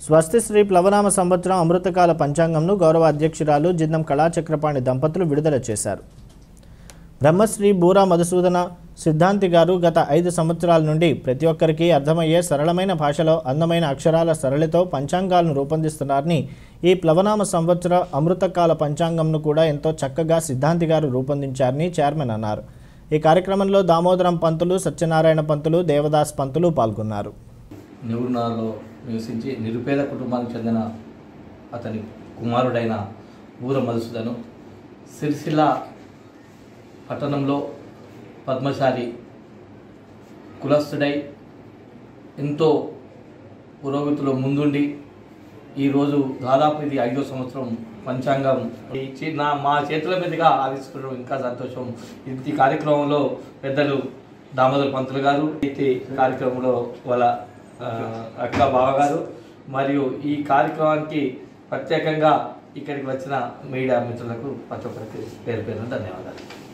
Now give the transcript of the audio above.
స్వస్తి శ్రీ ప్లవనామ సంవత్సరం అమృతకాల పంచాంగంను గౌరవ అధ్యక్షురాలు జిందం కళాచక్రపాణి దంపతులు విడుదల చేశారు బ్రహ్మశ్రీ బూరా మధుసూదన సిద్ధాంతి గారు గత ఐదు సంవత్సరాల నుండి ప్రతి ఒక్కరికి అర్థమయ్యే సరళమైన భాషలో అందమైన అక్షరాల సరళితో పంచాంగాలను రూపొందిస్తున్నారని ఈ ప్లవనామ సంవత్సర అమృతకాల పంచాంగంను కూడా ఎంతో చక్కగా సిద్ధాంతి గారు రూపొందించారని చైర్మన్ అన్నారు ఈ కార్యక్రమంలో దామోదరం పంతులు సత్యనారాయణ పంతులు దేవదాస్ పంతులు పాల్గొన్నారు నెవరునార్లో నివసించి నిరుపేద కుటుంబానికి చెందిన అతని కుమారుడైన ఊర మధుసూదను సిరిసిల్ల పట్టణంలో పద్మశాలి కులస్థుడై ఎంతో పురోగతిలో ముందుండి ఈరోజు దాదాపు ఇది ఐదో సంవత్సరం పంచాంగం ఇచ్చి నా మా చేతుల మీదుగా ఆవిష్కరణ ఇంకా సంతోషం ఇంటి కార్యక్రమంలో పెద్దలు దామోదర్ పంతులు గారు అయితే కార్యక్రమంలో వాళ్ళ ఆ, అక్క బావగారు మరియు ఈ కార్యక్రమానికి ప్రత్యేకంగా ఇక్కడికి వచ్చిన మీడియా మిత్రులకు ప్రతి ఒక్కరికి పేరు పేరున ధన్యవాదాలు